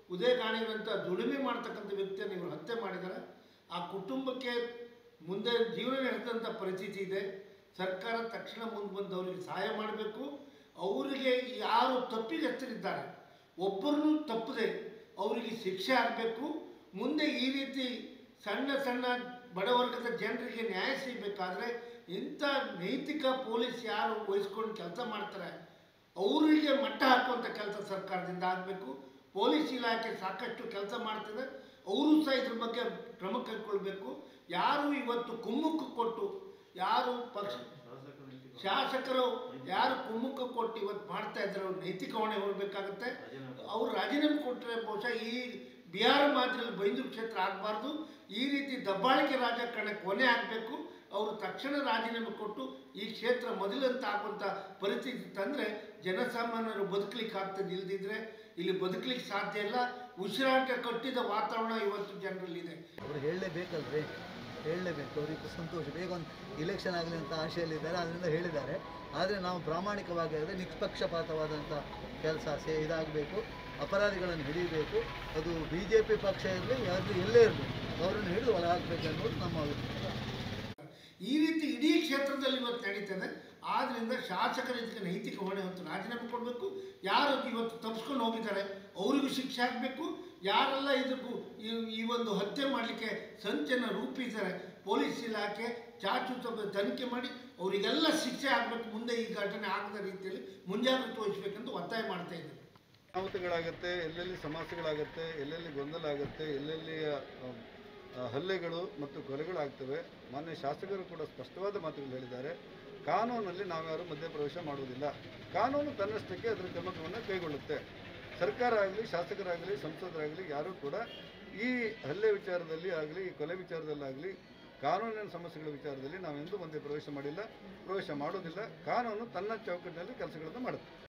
ಉದಯ ಗಾಣಿಗರಂಥ ದುಡಿಮೆ ಮಾಡ್ತಕ್ಕಂಥ ವ್ಯಕ್ತಿಯನ್ನು ಇವರು ಹತ್ಯೆ ಮಾಡಿದ್ದಾರೆ ಆ ಕುಟುಂಬಕ್ಕೆ ಮುಂದೆ ಜೀವನ ನಡೆದಂಥ ಪರಿಸ್ಥಿತಿ ಇದೆ ಸರ್ಕಾರ ತಕ್ಷಣ ಮುಂದೆ ಬಂದು ಅವರಿಗೆ ಸಹಾಯ ಮಾಡಬೇಕು ಅವರಿಗೆ ಯಾರು ತಪ್ಪಿಗಸ್ತರಿದ್ದಾರೆ ಒಬ್ಬರನ್ನೂ ತಪ್ಪದೆ ಅವರಿಗೆ ಶಿಕ್ಷೆ ಆಗಬೇಕು ಮುಂದೆ ಈ ರೀತಿ ಸಣ್ಣ ಸಣ್ಣ ಬಡವರ್ಗದ ಜನರಿಗೆ ನ್ಯಾಯ ಸಿಗಬೇಕಾದ್ರೆ ಇಂಥ ನೈತಿಕ ಪೊಲೀಸ್ ಯಾರು ವಹಿಸ್ಕೊಂಡು ಕೆಲಸ ಮಾಡ್ತಾರೆ ಅವರಿಗೆ ಮಟ್ಟ ಹಾಕುವಂಥ ಕೆಲಸ ಸರ್ಕಾರದಿಂದ ಆಗಬೇಕು ಪೊಲೀಸ್ ಇಲಾಖೆ ಸಾಕಷ್ಟು ಕೆಲಸ ಮಾಡ್ತದೆ ಅವರು ಸಹ ಇದ್ರ ಬಗ್ಗೆ ಕ್ರಮ ಕೈಗೊಳ್ಬೇಕು ಯಾರು ಇವತ್ತು ಕುಮ್ಮಕ್ಕು ಕೊಟ್ಟು ಯಾರು ಪಕ್ಷ ಶಾಸಕರು ಯಾರು ಕುಮ್ಮುಖ ಕೊಟ್ಟು ಇವತ್ತು ಮಾಡ್ತಾ ಇದ್ದಾರೆ ಅವ್ರು ನೈತಿಕ ಹೊಣೆ ಹೊರಬೇಕಾಗುತ್ತೆ ಅವ್ರು ರಾಜೀನಾಮೆ ಕೊಟ್ಟರೆ ಬಹುಶಃ ಈ ಬಿಹಾರ ಮಾದರಿಯಲ್ಲಿ ಬೈಂದೂರು ಕ್ಷೇತ್ರ ಆಗಬಾರ್ದು ಈ ರೀತಿ ದಬ್ಬಾಳಿಕೆ ರಾಜಕಾರಣ ಕೊನೆ ಆಗಬೇಕು ಅವರು ತಕ್ಷಣ ರಾಜೀನಾಮೆ ಕೊಟ್ಟು ಈ ಕ್ಷೇತ್ರ ಮೊದಲಂತ ಆಗುವಂಥ ಪರಿಸ್ಥಿತಿ ತಂದರೆ ಜನಸಾಮಾನ್ಯರು ಬದುಕಲಿಕ್ಕೆ ಆಗ್ತದೆ ಇಲ್ದಿದ್ರೆ ಇಲ್ಲಿ ಬದುಕಲಿಕ್ಕೆ ಸಾಧ್ಯ ಇಲ್ಲ ಉಸಿರಾಟ ಕಟ್ಟಿದ ವಾತಾವರಣ ಇವತ್ತು ಜನರಲ್ಲಿದೆ ಅವರು ಹೇಳಲೇಬೇಕಲ್ರಿ ಹೇಳಲೇಬೇಕು ಅವರಿಗೆ ಸಂತೋಷ ಬೇಗ ಒಂದು ಇಲೆಕ್ಷನ್ ಆಗಲಿ ಅಂತ ಆಶೆಯಲ್ಲಿದ್ದಾರೆ ಅದರಿಂದ ಹೇಳಿದ್ದಾರೆ ಆದರೆ ನಾವು ಪ್ರಾಮಾಣಿಕವಾಗಿ ಆದರೆ ನಿಷ್ಪಕ್ಷಪಾತವಾದಂಥ ಕೆಲಸ ಸೇ ಇದಾಗಬೇಕು ಅಪರಾಧಿಗಳನ್ನು ಹಿಡಿಯಬೇಕು ಅದು ಬಿ ಜೆ ಪಿ ಪಕ್ಷ ಇರಲಿ ಯಾರು ಎಲ್ಲೇ ಇರಲಿ ಅವರನ್ನು ಹಿಡಿದು ಒಳಗಾಗಬೇಕು ಅನ್ನೋದು ನಮ್ಮ ಅಭಿಪ್ರಾಯ ಈ ರೀತಿ ಇಡೀ ಕ್ಷೇತ್ರದಲ್ಲಿ ಇವತ್ತು ನಡೀತದೆ ಆದ್ದರಿಂದ ಶಾಸಕರು ಇದಕ್ಕೆ ನೈತಿಕ ಹೊಣೆ ಹೊತ್ತು ರಾಜೀನಾಮೆ ಕೊಡಬೇಕು ಯಾರು ಇವತ್ತು ತಪ್ಪಿಸ್ಕೊಂಡು ಹೋಗಿದ್ದಾರೆ ಅವರಿಗೂ ಶಿಕ್ಷೆ ಆಗಬೇಕು ಯಾರೆಲ್ಲ ಇದಕ್ಕೂ ಈ ಈ ಒಂದು ಹತ್ಯೆ ಮಾಡಲಿಕ್ಕೆ ಸಂಚನ್ನು ರೂಪಿಸಿದ್ದಾರೆ ಪೊಲೀಸ್ ಇಲಾಖೆ ಚಾಚು ತಪ್ಪದೆ ತನಿಖೆ ಮಾಡಿ ಅವರಿಗೆಲ್ಲ ಶಿಕ್ಷೆ ಆಗಬೇಕು ಮುಂದೆ ಈ ಘಟನೆ ಆಗದ ರೀತಿಯಲ್ಲಿ ಮುಂಜಾಗ್ರತೆ ವಹಿಸಬೇಕೆಂದು ಒತ್ತಾಯ ಮಾಡ್ತಾ ಇದ್ದೇನೆ ಅನಾಹುತಗಳಾಗುತ್ತೆ ಎಲ್ಲೆಲ್ಲಿ ಸಮಸ್ಯೆಗಳಾಗುತ್ತೆ ಎಲ್ಲೆಲ್ಲಿ ಗೊಂದಲ ಆಗುತ್ತೆ ಎಲ್ಲೆಲ್ಲಿ ಆ, ಆ, ಹಲ್ಲೆಗಳು ಮತ್ತು ಕೊಲೆಗಳಾಗ್ತವೆ ಮಾನ್ಯ ಶಾಸಕರು ಕೂಡ ಸ್ಪಷ್ಟವಾದ ಮಾತುಗಳು ಹೇಳಿದ್ದಾರೆ ಕಾನೂನಲ್ಲಿ ನಾವ್ಯಾರು ಮಧ್ಯಪ್ರವೇಶ ಮಾಡುವುದಿಲ್ಲ ಕಾನೂನು ತನ್ನಷ್ಟಕ್ಕೆ ಅದರ ಕ್ರಮಗಳನ್ನು ಕೈಗೊಳ್ಳುತ್ತೆ ಸರ್ಕಾರ ಆಗಲಿ ಶಾಸಕರಾಗಲಿ ಸಂಸದರಾಗಲಿ ಯಾರೂ ಕೂಡ ಈ ಹಲ್ಲೆ ವಿಚಾರದಲ್ಲಿ ಆಗಲಿ ಈ ಕೊಲೆ ವಿಚಾರದಲ್ಲಾಗಲಿ ಕಾನೂನಿನ ಸಮಸ್ಯೆಗಳ ವಿಚಾರದಲ್ಲಿ ನಾವೆಂದೂ ಮಧ್ಯಪ್ರವೇಶ ಮಾಡಿಲ್ಲ ಪ್ರವೇಶ ಮಾಡೋದಿಲ್ಲ ಕಾನೂನು ತನ್ನ ಚೌಕಟ್ಟಿನಲ್ಲಿ ಕೆಲಸಗಳನ್ನು ಮಾಡುತ್ತೆ